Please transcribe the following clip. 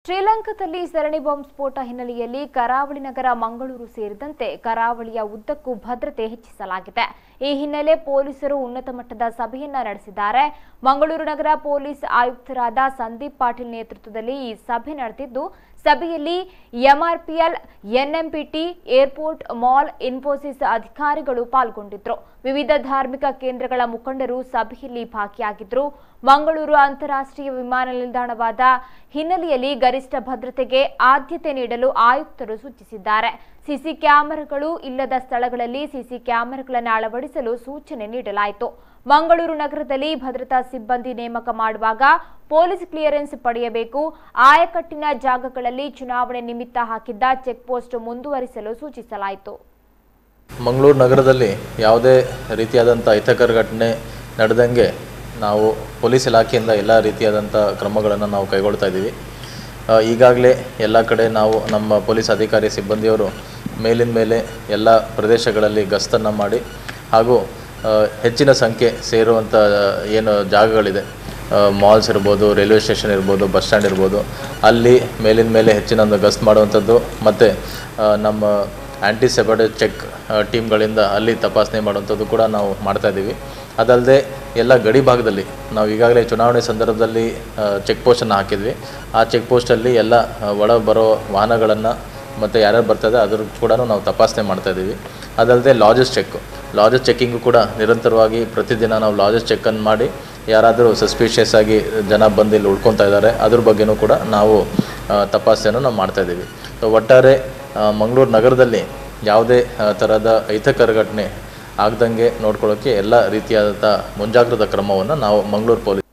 ಶ್ರೀಲಂಕಾದಲ್ಲಿ ಸರಣಿ ಬಾಂಬ್ ಸ್ಫೋಟ ಹಿನ್ನೆಲೆಯಲ್ಲಿ ಕರಾವಳಿ ನಗರ ಮಂಗಳೂರು ಸೇರಿದಂತೆ ಕರಾವಳಿಯ ಉದ್ದಕ್ಕೂ ಭದ್ರತೆ ಹೆಚ್ಚಿಸಲಾಗಿದೆ ಈ ಹಿನ್ನೆಲೆ ಪೊಲೀಸರು ಉನ್ನತ ಮಟ್ಟದ ಸಭೆಯನ್ನ ನಡೆಸಿದ್ದಾರೆ ಮಂಗಳೂರು ನಗರ ಪೊಲೀಸ್ ಆಯುಕ್ತರಾದ ಸಂದೀಪ್ ಪಾಟೀಲ್ ನೇತೃತ್ವದಲ್ಲಿ ಈ ಸಭೆ ನಡೆದಿದ್ದು ಸಭೆಯಲ್ಲಿ MRPL NMPT airport mall Infosys ಅಧಿಕಾರಿಗಳು ಪಾಲ್ಗೊಂಡಿದ್ರು ವಿವಿಧ ಧಾರ್ಮಿಕ ಕೇಂದ್ರಗಳ ಮುಖಂಡರು ಸಭೆಯಲ್ಲಿ ಭಾಗಿಯಾಗಿದ್ರು ಮಂಗಳೂರು ಅಂತಾರಾಷ್ಟ್ರೀಯ ವಿಮಾನ ನಿಲ್ದಾಣವಾದ ಹಿನ್ನೆಲೆಯಲ್ಲಿ ಗರಿಷ್ಠ ಭದ್ರತೆಗೆ ಆದ್ಯತೆ ನೀಡಲು ಆಯುಕ್ತರು ಸೂಚಿಸಿದ್ದಾರೆ ಸಿಸಿ ಕ್ಯಾಮೆರಾಗಳು ಇಲ್ಲದ ಸ್ಥಳಗಳಲ್ಲಿ ಸಿಸಿ ಕ್ಯಾಮೆರಾಗಳನ್ನು ಅಳವಡಿಸಲು ಸೂಚನೆ ನೀಡಲಾಯಿತು ಮಂಗಳೂರು ನಗರದಲ್ಲಿ ಭದ್ರತಾ ಸಿಬ್ಬಂದಿ ನೇಮಕ ಮಾಡುವಾಗ ಪೊಲೀಸ್ ಕ್ಲಿಯರೆನ್ಸ್ ಪಡೆಯಬೇಕು ಆಯಕಟ್ಟಿನ ಜಾಗಗಳಲ್ಲಿ ಚುನಾವಣೆ ನಿಮಿತ್ತ ಹಾಕಿದ್ದ ಚೆಕ್ ಪೋಸ್ಟ್ ಮುಂದುವರಿಸಲು ಸೂಚಿಸಲಾಯಿತು ಮಂಗಳೂರು ನಗರದಲ್ಲಿ ಯಾವುದೇ ರೀತಿಯಾದಂಥ ಅಹಿತಕರ ಘಟನೆ ನಡೆದಂಗೆ ನಾವು ಪೊಲೀಸ್ ಇಲಾಖೆಯಿಂದ ಎಲ್ಲ ರೀತಿಯಾದಂಥ ಕ್ರಮಗಳನ್ನು ನಾವು ಕೈಗೊಳ್ತಾ ಇದ್ದೀವಿ ಈಗಾಗಲೇ ಎಲ್ಲ ಕಡೆ ನಾವು ನಮ್ಮ ಪೊಲೀಸ್ ಅಧಿಕಾರಿ ಸಿಬ್ಬಂದಿಯವರು ಮೇಲಿನ ಮೇಲೆ ಎಲ್ಲ ಪ್ರದೇಶಗಳಲ್ಲಿ ಗಸ್ತನ್ನು ಮಾಡಿ ಹಾಗೂ ಆ, ಹೆಚ್ಚಿನ ಸಂಖ್ಯೆ ಸೇರುವಂಥ ಏನು ಜಾಗಗಳಿದೆ ಮಾಲ್ಸ್ ಇರ್ಬೋದು ರೈಲ್ವೆ ಸ್ಟೇಷನ್ ಇರ್ಬೋದು ಬಸ್ ಸ್ಟ್ಯಾಂಡ್ ಇರ್ಬೋದು ಅಲ್ಲಿ ಮೇಲಿನ ಮೇಲೆ ಹೆಚ್ಚಿನ ಒಂದು ಗಸ್ತ್ ಮಾಡುವಂಥದ್ದು ಮತ್ತು ನಮ್ಮ ಆ್ಯಂಟಿ ಸೆಬಡೆ ಚೆಕ್ ಟೀಮ್ಗಳಿಂದ ಅಲ್ಲಿ ತಪಾಸಣೆ ಮಾಡುವಂಥದ್ದು ಕೂಡ ನಾವು ಮಾಡ್ತಾ ಇದ್ದೀವಿ ಅದಲ್ಲದೆ ಎಲ್ಲ ಗಡಿ ಭಾಗದಲ್ಲಿ ನಾವು ಈಗಾಗಲೇ ಚುನಾವಣೆ ಸಂದರ್ಭದಲ್ಲಿ ಚೆಕ್ ಪೋಸ್ಟನ್ನು ಹಾಕಿದ್ವಿ ಆ ಚೆಕ್ ಪೋಸ್ಟಲ್ಲಿ ಎಲ್ಲ ಆ, ಒಳ ಬರೋ ವಾಹನಗಳನ್ನು ಮತ್ತು ಯಾರ್ಯಾರು ಬರ್ತದೆ ಅದ್ರ ಕೂಡ ನಾವು ತಪಾಸಣೆ ಮಾಡ್ತಾ ಇದ್ದೀವಿ ಅದಲ್ಲದೆ ಲಾಜಸ್ ಚೆಕ್ ಲಾಜಸ್ ಚೆಕ್ಕಿಂಗು ಕೂಡ ನಿರಂತರವಾಗಿ ಪ್ರತಿದಿನ ನಾವು ಲಾಜಸ್ ಚೆಕ್ಕನ್ನು ಮಾಡಿ ಯಾರಾದರೂ ಸಸ್ಪಿಷಿಯಸ್ ಆಗಿ ಜನ ಬಂದು ಇಲ್ಲಿ ಉಳ್ಕೊತಾ ಇದ್ದಾರೆ ಅದ್ರ ಬಗ್ಗೆನೂ ಕೂಡ ನಾವು ಆ, ತಪಾಸಣೆಯನ್ನು ನಾವು ಮಾಡ್ತಾ ಇದ್ದೀವಿ ಸೊ ಒಟ್ಟಾರೆ ಆ, ಮಂಗಳೂರು ನಗರದಲ್ಲಿ ಯಾವುದೇ ಆ, ಥರದ ಅಹಿತಕರ ಘಟನೆ ಆಗ್ದಂಗೆ ನೋಡ್ಕೊಳ್ಳೋಕ್ಕೆ ಎಲ್ಲ ರೀತಿಯಾದಂಥ ಮುಂಜಾಗ್ರತಾ ಕ್ರಮವನ್ನು ನಾವು ಮಂಗಳೂರು ಪೊಲೀಸ್